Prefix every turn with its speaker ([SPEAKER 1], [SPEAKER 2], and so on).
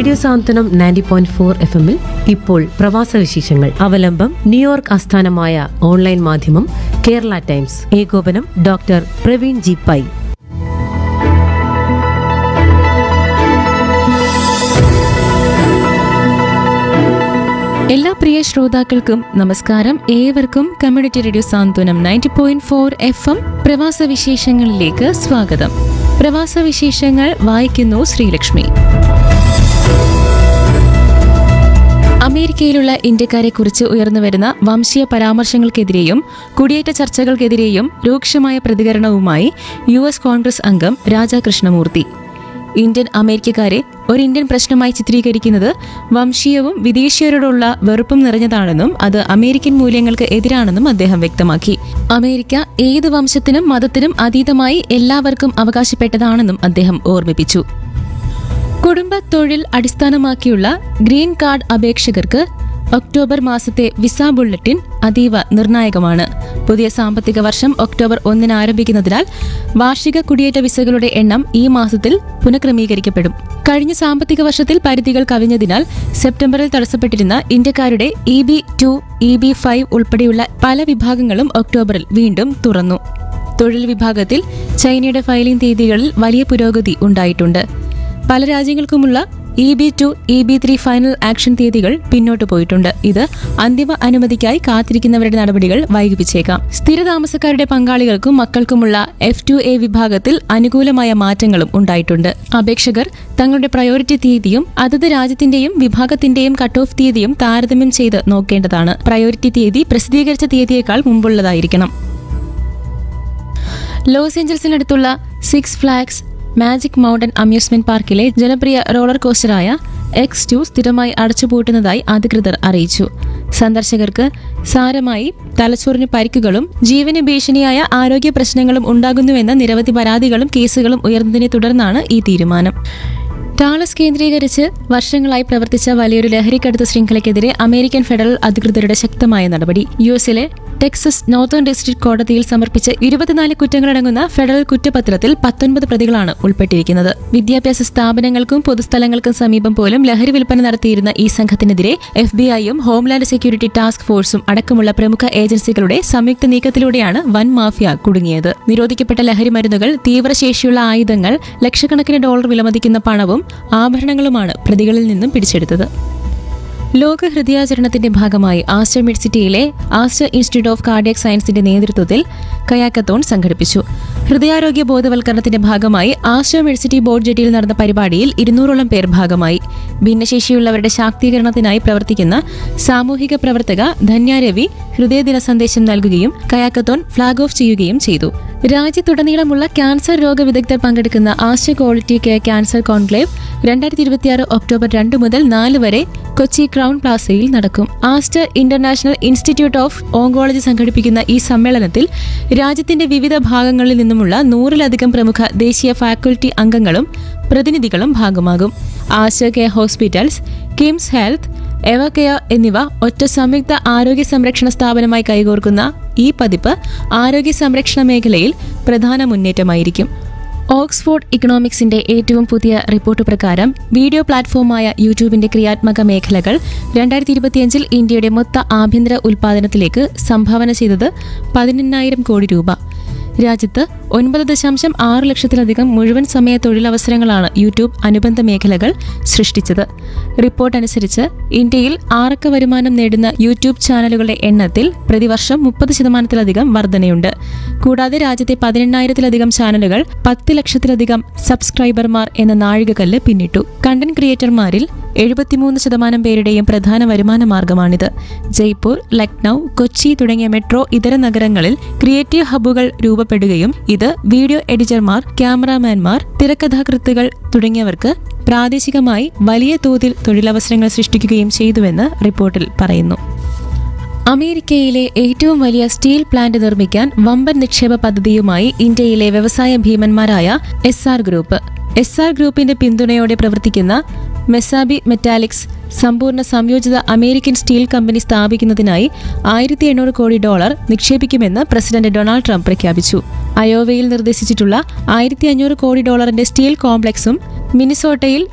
[SPEAKER 1] radio Santhwanam ninety point four F എമ്മിൽ ഇപ്പോൾ പ്രവാസ വിശേഷങ്ങൾ അവലംബം ന്യൂയോർക്ക് ആസ്ഥാനമായ ഓൺലൈൻ മാധ്യമം കേരള ടൈംസ് ഏകോപനം ഡോക്ടർ പ്രവീൺ ജി പൈ
[SPEAKER 2] എല്ലാ പ്രിയ ശ്രോതാക്കൾക്കും നമസ്കാരം ഏവർക്കും community radio Santhwanam ninety point four F M പ്രവാസ വിശേഷങ്ങളിലേക്ക് സ്വാഗതം പ്രവാസ വിശേഷങ്ങൾ വായിക്കുന്നു ശ്രീലക്ഷ്മി അമേരിക്കയിലുള്ള ഇന്ത്യക്കാരെ കുറിച്ച് ഉയർന്നുവരുന്ന വംശീയ പരാമർശങ്ങൾക്കെതിരെയും കുടിയേറ്റ ചർച്ചകൾക്കെതിരെയും രൂക്ഷമായ പ്രതികരണവുമായി യു എസ് കോൺഗ്രസ് അംഗം രാജാ കൃഷ്ണമൂർത്തി ഇന്ത്യൻ അമേരിക്കക്കാരെ ഒരു ഇന്ത്യൻ പ്രശ്നമായി ചിത്രീകരിക്കുന്നത് വംശീയവും വിദേശീയരോടുള്ള വെറുപ്പും നിറഞ്ഞതാണെന്നും അത് അമേരിക്കൻ മൂല്യങ്ങൾക്ക് എതിരാണെന്നും അദ്ദേഹം വ്യക്തമാക്കി അമേരിക്ക ഏത് വംശത്തിനും മതത്തിനും അതീതമായി എല്ലാവർക്കും അവകാശപ്പെട്ടതാണെന്നും അദ്ദേഹം ഓർമ്മിപ്പിച്ചു കുടുംബ തൊഴിൽ അടിസ്ഥാനമാക്കിയുള്ള ഗ്രീൻ കാർഡ് അപേക്ഷകർക്ക് ഒക്ടോബർ മാസത്തെ വിസ ബുള്ളറ്റിൻ അതീവ നിർണായകമാണ് പുതിയ സാമ്പത്തിക വർഷം ഒക്ടോബർ ഒന്നിന് ആരംഭിക്കുന്നതിനാൽ വാർഷിക കുടിയേറ്റ വിസകളുടെ എണ്ണം ഈ മാസത്തിൽ പുനഃക്രമീകരിക്കപ്പെടും കഴിഞ്ഞ സാമ്പത്തിക വർഷത്തിൽ പരിധികൾ കവിഞ്ഞതിനാൽ സെപ്റ്റംബറിൽ തടസ്സപ്പെട്ടിരുന്ന ഇന്ത്യക്കാരുടെ E B two E B five ഉൾപ്പെടെയുള്ള പല വിഭാഗങ്ങളും ഒക്ടോബറിൽ വീണ്ടും തുറന്നു തൊഴിൽ വിഭാഗത്തിൽ ചൈനയുടെ ഫയലിംഗ് തീയതികളിൽ വലിയ പുരോഗതി ഉണ്ടായിട്ടുണ്ട് പല രാജ്യങ്ങൾക്കുമുള്ള E B two E B three final action തീയതികൾ പിന്നോട്ട് പോയിട്ടുണ്ട് ഇത് അന്തിമ അനുമതിക്കായി കാത്തിരിക്കുന്നവരുടെ നടപടികൾ വൈകിപ്പിച്ചേക്കാം സ്ഥിരതാമസക്കാരുടെ പങ്കാളികൾക്കും മക്കൾക്കുമുള്ള എഫ് ടു എ വിഭാഗത്തിൽ അനുകൂലമായ മാറ്റങ്ങളും ഉണ്ടായിട്ടുണ്ട് അപേക്ഷകർ തങ്ങളുടെ പ്രയോറിറ്റി തീയതിയും അതത് രാജ്യത്തിന്റെയും വിഭാഗത്തിന്റെയും കട്ട് ഓഫ് തീയതിയും താരതമ്യം ചെയ്ത് നോക്കേണ്ടതാണ് പ്രയോറിറ്റി തീയതി പ്രസിദ്ധീകരിച്ച തീയതിയേക്കാൾ മുമ്പുള്ളതായിരിക്കണം ലോസ് ഏഞ്ചൽസിനടുത്തുള്ള Six Flags Magic Mountain amusement പാർക്കിലെ ജനപ്രിയ റോളർ കോസ്റ്ററായ എക്സ് ടു സ്ഥിരമായി അടച്ചുപൂട്ടുന്നതായി അധികൃതർ അറിയിച്ചു സന്ദർശകർക്ക് സാരമായി തലച്ചോറിന് പരിക്കുകളും ജീവന് ഭീഷണിയായ ആരോഗ്യ പ്രശ്നങ്ങളും ഉണ്ടാകുന്നുവെന്ന നിരവധി പരാതികളും കേസുകളും ഉയർന്നതിനെ തുടർന്നാണ് ഈ തീരുമാനം ടാളസ് കേന്ദ്രീകരിച്ച് വർഷങ്ങളായി പ്രവർത്തിച്ച വലിയൊരു ലഹരിക്കടുത്ത ശൃംഖലയ്ക്കെതിരെ അമേരിക്കൻ ഫെഡറൽ അധികൃതരുടെ ശക്തമായ നടപടി യു എസിലെ ടെക്സസ് നോർത്തേൺ ഡിസ്ട്രിക്ട് കോടതിയിൽ സമർപ്പിച്ച ഇരുപത്തിനാല് കുറ്റങ്ങളടങ്ങുന്ന ഫെഡറൽ കുറ്റപത്രത്തിൽ പത്തൊൻപത് പ്രതികളാണ് ഉൾപ്പെട്ടിരിക്കുന്നത് വിദ്യാഭ്യാസ സ്ഥാപനങ്ങൾക്കും പൊതുസ്ഥലങ്ങൾക്കും സമീപം പോലും ലഹരി വിൽപ്പന നടത്തിയിരുന്ന ഈ സംഘത്തിനെതിരെ എഫ് ബി ഐയും ഹോംലാൻഡ് സെക്യൂരിറ്റി ടാസ്ക് ഫോഴ്സും അടക്കമുള്ള പ്രമുഖ ഏജൻസികളുടെ സംയുക്ത നീക്കത്തിലൂടെയാണ് വൻ മാഫിയ കുടുങ്ങിയത് നിരോധിക്കപ്പെട്ട ലഹരി മരുന്നുകൾ തീവ്രശേഷിയുള്ള ആയുധങ്ങൾ ലക്ഷക്കണക്കിന് ഡോളർ വിലമതിക്കുന്ന പണവും ആഭരണങ്ങളുമാണ് പ്രതികളിൽ നിന്നും പിടിച്ചെടുത്തത് ലോക ഹൃദയാചരണത്തിന്റെ ഭാഗമായി ആസ്റ്റർ മിഡ്സിറ്റിയിലെ ആസ്റ്റർ ഇൻസ്റ്റിറ്റ്യൂട്ട് ഓഫ് കാർഡിയക് സയൻസിന്റെ നേതൃത്വത്തിൽ കയാക്കത്തോൺ സംഘടിപ്പിച്ചു ഹൃദയാരോഗ്യ ബോധവൽക്കരണത്തിന്റെ ഭാഗമായി ആസ്റ്റർ മിഡ്സിറ്റി ബോർഡ് ജെട്ടിയിൽ നടന്ന പരിപാടിയിൽ ഇരുന്നൂറോളം പേർ ഭാഗമായി ഭിന്നശേഷിയുള്ളവരുടെ ശാക്തീകരണത്തിനായി പ്രവർത്തിക്കുന്ന സാമൂഹിക പ്രവർത്തക ധന്യ രവി ഹൃദയദിന സന്ദേശം നൽകുകയും കയാക്കത്തോൺ ഫ്ളാഗ് ഓഫ് ചെയ്യുകയും ചെയ്തു രാജ്യത്തുടനീളമുള്ള ക്യാൻസർ രോഗവിദഗ്ധർ പങ്കെടുക്കുന്ന Aster quality care cancer conclave രണ്ടായിരത്തി ഇരുപത്തിയാറ് ഒക്ടോബർ രണ്ട് മുതൽ നാല് വരെ കൊച്ചി ക്രൗൺ പ്ലാസയിൽ നടക്കും Aster international institute of oncology സംഘടിപ്പിക്കുന്ന ഈ സമ്മേളനത്തിൽ രാജ്യത്തിന്റെ വിവിധ ഭാഗങ്ങളിൽ നിന്നുമുള്ള നൂറിലധികം പ്രമുഖ ദേശീയ ഫാക്കൽറ്റി അംഗങ്ങളും പ്രതിനിധികളും ഭാഗമാകും Aster care hospitals KIMS health Evercare എന്നിവ ഒറ്റ സംയുക്ത ആരോഗ്യ സംരക്ഷണ സ്ഥാപനമായി കൈകോർക്കുന്ന ഈ പതിപ്പ് ആരോഗ്യ സംരക്ഷണ മേഖലയിൽ പ്രധാന മുന്നേറ്റമായിരിക്കും ഓക്സ്ഫോർഡ് ഇക്കണോമിക്സിന്റെ ഏറ്റവും പുതിയ റിപ്പോർട്ട് പ്രകാരം വീഡിയോ പ്ലാറ്റ്ഫോമായ യൂട്യൂബിന്റെ ക്രിയാത്മക മേഖലകൾ രണ്ടായിരത്തി ഇരുപത്തിയഞ്ചിൽ ഇന്ത്യയുടെ മൊത്ത ആഭ്യന്തര ഉൽപാദനത്തിലേക്ക് സംഭാവന ചെയ്തത് പതിനെണ്ണായിരം കോടി രൂപ രാജ്യത്ത് ഒൻപത് ദശാംശം ആറ് ലക്ഷത്തിലധികം മുഴുവൻ സമയ തൊഴിലവസരങ്ങളാണ് യൂട്യൂബ് അനുബന്ധ മേഖലകൾ സൃഷ്ടിച്ചത് റിപ്പോർട്ട് അനുസരിച്ച് ഇന്ത്യയിൽ ആറക്ക വരുമാനം നേടുന്ന യൂട്യൂബ് ചാനലുകളുടെ എണ്ണത്തിൽ പ്രതിവർഷം മുപ്പത് ശതമാനത്തിലധികം വർധനയുണ്ട് കൂടാതെ രാജ്യത്തെ പതിനെണ്ണായിരത്തിലധികം ചാനലുകൾ പത്ത് ലക്ഷത്തിലധികം സബ്സ്ക്രൈബർമാർ എന്ന നാഴികക്കല്ല് പിന്നിട്ടു കണ്ടന്റ് ക്രിയേറ്റർമാരിൽ എഴുപത്തിമൂന്ന് ശതമാനം പേരുടെയും പ്രധാന വരുമാന മാർഗമാണിത് ജയ്പൂർ ലക്നൌ കൊച്ചി തുടങ്ങിയ മെട്രോ ഇതര നഗരങ്ങളിൽ ക്രിയേറ്റീവ് ഹബ്ബുകൾ രൂപപ്പെടുകയും ഇത് വീഡിയോ എഡിറ്റർമാർ ക്യാമറാമാൻമാർ തിരക്കഥാകൃത്തുകൾ തുടങ്ങിയവർക്ക് പ്രാദേശികമായി വലിയ തോതിൽ തൊഴിലവസരങ്ങൾ സൃഷ്ടിക്കുകയും ചെയ്തുവെന്ന് റിപ്പോർട്ടിൽ പറയുന്നു അമേരിക്കയിലെ ഏറ്റവും വലിയ സ്റ്റീൽ പ്ലാന്റ് നിർമ്മിക്കാൻ വമ്പൻ നിക്ഷേപ പദ്ധതിയുമായി ഇന്ത്യയിലെ വ്യവസായ ഭീമന്മാരായ S R group S R ഗ്രൂപ്പിന്റെ പിന്തുണയോടെ പ്രവർത്തിക്കുന്ന മെസാബി മെറ്റാലിക്സ് സമ്പൂർണ്ണ സംയോജിത അമേരിക്കൻ സ്റ്റീൽ കമ്പനി സ്ഥാപിക്കുന്നതിനായി ആയിരത്തി എണ്ണൂറ് കോടി ഡോളർ നിക്ഷേപിക്കുമെന്ന് പ്രസിഡന്റ് ഡൊണാൾഡ് ട്രംപ് പ്രഖ്യാപിച്ചു അയോവയിൽ നിർദ്ദേശിച്ചിട്ടുള്ള ആയിരത്തി അഞ്ഞൂറ് കോടി ഡോളറിന്റെ സ്റ്റീൽ കോംപ്ലക്സും മിനിസോട്ടയിൽ